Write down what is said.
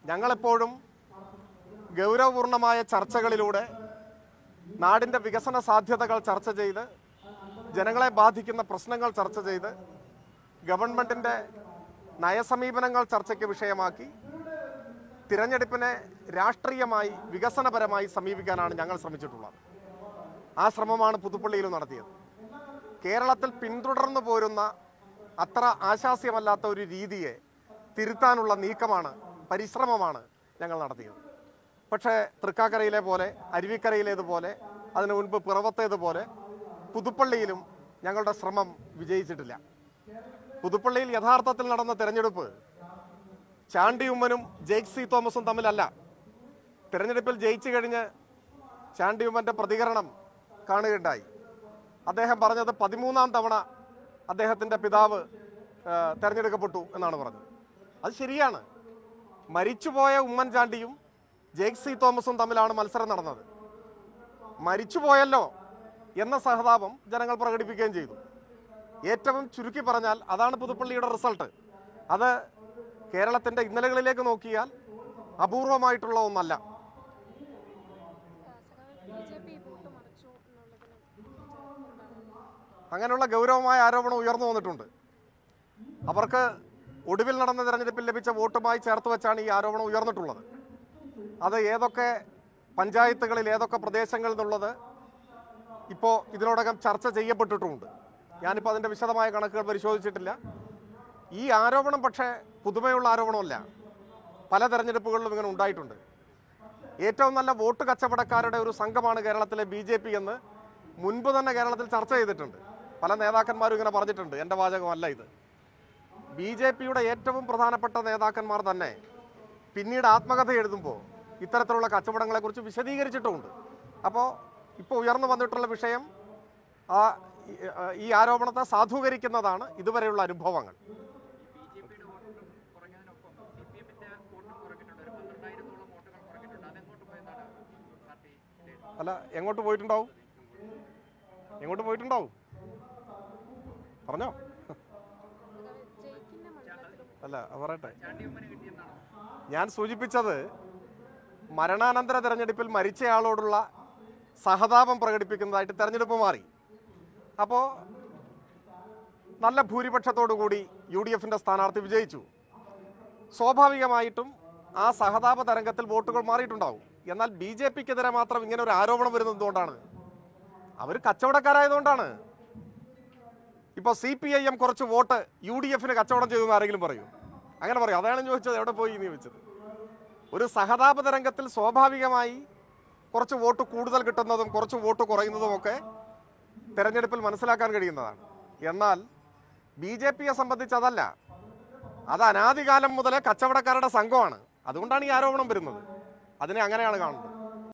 ഞങ്ങളെപ്പോഴും ഗൗരവപൂർണമായ ചർച്ചകളിലൂടെ നാടിൻ്റെ വികസന സാധ്യതകൾ ചർച്ച ചെയ്ത് ജനങ്ങളെ ബാധിക്കുന്ന പ്രശ്നങ്ങൾ ചർച്ച ചെയ്ത് ഗവൺമെൻറ്റിൻ്റെ നയസമീപനങ്ങൾ ചർച്ചയ്ക്ക് വിഷയമാക്കി തിരഞ്ഞെടുപ്പിനെ രാഷ്ട്രീയമായി വികസനപരമായി സമീപിക്കാനാണ് ഞങ്ങൾ ശ്രമിച്ചിട്ടുള്ളത് ആ ശ്രമമാണ് പുതുപ്പള്ളിയിൽ നടത്തിയത് കേരളത്തിൽ പിന്തുടർന്നു പോരുന്ന അത്ര ആശാസ്യമല്ലാത്ത ഒരു രീതിയെ തിരുത്താനുള്ള നീക്കമാണ് പരിശ്രമമാണ് ഞങ്ങൾ നടത്തിയത് പക്ഷേ തൃക്കാക്കരയിലെ പോലെ അരുവിക്കരയിലേതുപോലെ അതിനു മുൻപ് പിറവത്തേതുപോലെ പുതുപ്പള്ളിയിലും ഞങ്ങളുടെ ശ്രമം വിജയിച്ചിട്ടില്ല പുതുപ്പള്ളിയിൽ യഥാർത്ഥത്തിൽ നടന്ന തെരഞ്ഞെടുപ്പ് ചാണ്ടി ഉമ്മനും ജെയ്ക് സി തോമസും തമ്മിലല്ല തെരഞ്ഞെടുപ്പിൽ ജയിച്ചു കഴിഞ്ഞ് ചാണ്ടി ഉമ്മന്റെ പ്രതികരണം കാണുകയുണ്ടായി അദ്ദേഹം പറഞ്ഞത് പതിമൂന്നാം തവണ അദ്ദേഹത്തിൻ്റെ പിതാവ് ആ, തെരഞ്ഞെടുക്കപ്പെട്ടു എന്നാണ് പറഞ്ഞത് അത് ശരിയാണ് മരിച്ചുപോയ ഉമ്മൻചാണ്ടിയും ജെയ്ക് സി തോമസും തമ്മിലാണ് മത്സരം നടന്നത് മരിച്ചുപോയല്ലോ എന്ന സഹതാപം ജനങ്ങൾ പ്രകടിപ്പിക്കുകയും ചെയ്തു ഏറ്റവും ചുരുക്കി പറഞ്ഞാൽ അതാണ് പുതുപ്പള്ളിയുടെ റിസൾട്ട് അത് കേരളത്തിൻ്റെ ഇന്നലകളിലേക്ക് നോക്കിയാൽ അപൂർവമായിട്ടുള്ള ഒന്നല്ല ബി ജെ പി വോട്ട് മറിച്ചു എന്നുള്ളതിന് അങ്ങനെയുള്ള ഗൗരവമായ ആരോപണം ഉയർന്നു വന്നിട്ടുണ്ട് അവർക്ക് ഒടുവിൽ നടന്ന തെരഞ്ഞെടുപ്പിൽ ലഭിച്ച വോട്ടുമായി ചേർത്ത് വെച്ചാണ് ഈ ആരോപണം ഉയർന്നിട്ടുള്ളത് അത് ഏതൊക്കെ പഞ്ചായത്തുകളിൽ ഏതൊക്കെ പ്രദേശങ്ങളിൽ നിന്നുള്ളത് ഇപ്പോൾ ഇതിനോടകം ചർച്ച ചെയ്യപ്പെട്ടിട്ടുമുണ്ട് ഞാനിപ്പോൾ അതിൻ്റെ വിശദമായ കണക്കുകൾ പരിശോധിച്ചിട്ടില്ല ഈ ആരോപണം പക്ഷേ പുതുമയുള്ള ആരോപണമല്ല പല തെരഞ്ഞെടുപ്പുകളിലും ഇങ്ങനെ ഉണ്ടായിട്ടുണ്ട് ഏറ്റവും നല്ല വോട്ട് കച്ചവടക്കാരുടെ ഒരു സംഘമാണ് കേരളത്തിലെ ബി ജെ പി എന്ന് മുൻപ് തന്നെ കേരളത്തിൽ ചർച്ച ചെയ്തിട്ടുണ്ട് പല നേതാക്കന്മാരും ഇങ്ങനെ പറഞ്ഞിട്ടുണ്ട് എൻ്റെ വാചകമല്ല ഇത് ബി ജെ പിയുടെ ഏറ്റവും പ്രധാനപ്പെട്ട നേതാക്കന്മാർ തന്നെ പിന്നീട് ആത്മകഥ എഴുതുമ്പോൾ ഇത്തരത്തിലുള്ള കച്ചവടങ്ങളെക്കുറിച്ച് വിശദീകരിച്ചിട്ടുമുണ്ട് അപ്പോൾ ഇപ്പോൾ ഉയർന്നു വന്നിട്ടുള്ള വിഷയം ആ ഈ- ഈ ആരോപണത്തെ സാധൂകരിക്കുന്നതാണ് ഇതുവരെയുള്ള അനുഭവങ്ങൾ ബി ജെ പിയുടെ വോട്ട് കുറഞ്ഞതിനൊപ്പം സി പി എമ്മിന്റെ വോട്ടും കുറഞ്ഞിട്ടുണ്ട് ഒരു പന്ത്രണ്ടായിരത്തോളം വോട്ടുകൾ കുറഞ്ഞിട്ടുണ്ട് അതെങ്ങോട്ട് പോയെന്നാണ് പാർട്ടി വിലയിരുത്തുന്നത്? അല്ല എങ്ങോട്ട് പോയിട്ടുണ്ടാവും എങ്ങോട്ട് പോയിട്ടുണ്ടാവും പറഞ്ഞോ ജയിക്കുന്ന മണ്ഡലത്തിലും അല്ല അത് പറയട്ടെ ചാണ്ടിയമ്മന് കിട്ടിയെന്നാണ് ഞാൻ സൂചിപ്പിച്ചത് മരണാനന്തര തെരഞ്ഞെടുപ്പിൽ മരിച്ചയാളോടുള്ള സഹതാപം പ്രകടിപ്പിക്കുന്നതായിട്ട് തെരഞ്ഞെടുപ്പ് മാറി അപ്പോൾ നല്ല ഭൂരിപക്ഷത്തോടു കൂടി യു ഡി എഫിൻ്റെ സ്ഥാനാർത്ഥി വിജയിച്ചു സ്വാഭാവികമായിട്ടും ആ സഹതാപ തരംഗത്തിൽ വോട്ടുകൾ മാറിയിട്ടുണ്ടാവും എന്നാൽ ബി ജെ പിക്കെതിരെ മാത്രം ഇങ്ങനെ ഒരു ആരോപണം വരുന്നത് എന്തുകൊണ്ടാണ് അവർ കച്ചവടക്കാരായതുകൊണ്ടാണ് ഇപ്പോൾ സി പി ഐ എം കുറച്ച് വോട്ട് യു ഡി എഫിന് കച്ചവടം ചെയ്തു എന്ന് ആരെങ്കിലും പറയൂ അങ്ങനെ പറയും അതാണ് ഞാൻ ചോദിച്ചത് എവിടെ പോയി എന്ന് ചോദിച്ചത് ഒരു സഹതാപ തരംഗത്തിൽ സ്വാഭാവികമായി കുറച്ച് വോട്ട് കൂടുതൽ കിട്ടുന്നതും കുറച്ച് വോട്ട് കുറയുന്നതും ഒക്കെ തെരഞ്ഞെടുപ്പിൽ മനസ്സിലാക്കാൻ കഴിയുന്നതാണ് എന്നാൽ ബി ജെ പിയെ സംബന്ധിച്ച് അതല്ല അത് അനാദികാലം മുതലേ കച്ചവടക്കാരുടെ സംഘമാണ് അതുകൊണ്ടാണ് ഈ ആരോപണം വരുന്നത് അതിനെ അങ്ങനെയാണ് കാണുന്നത്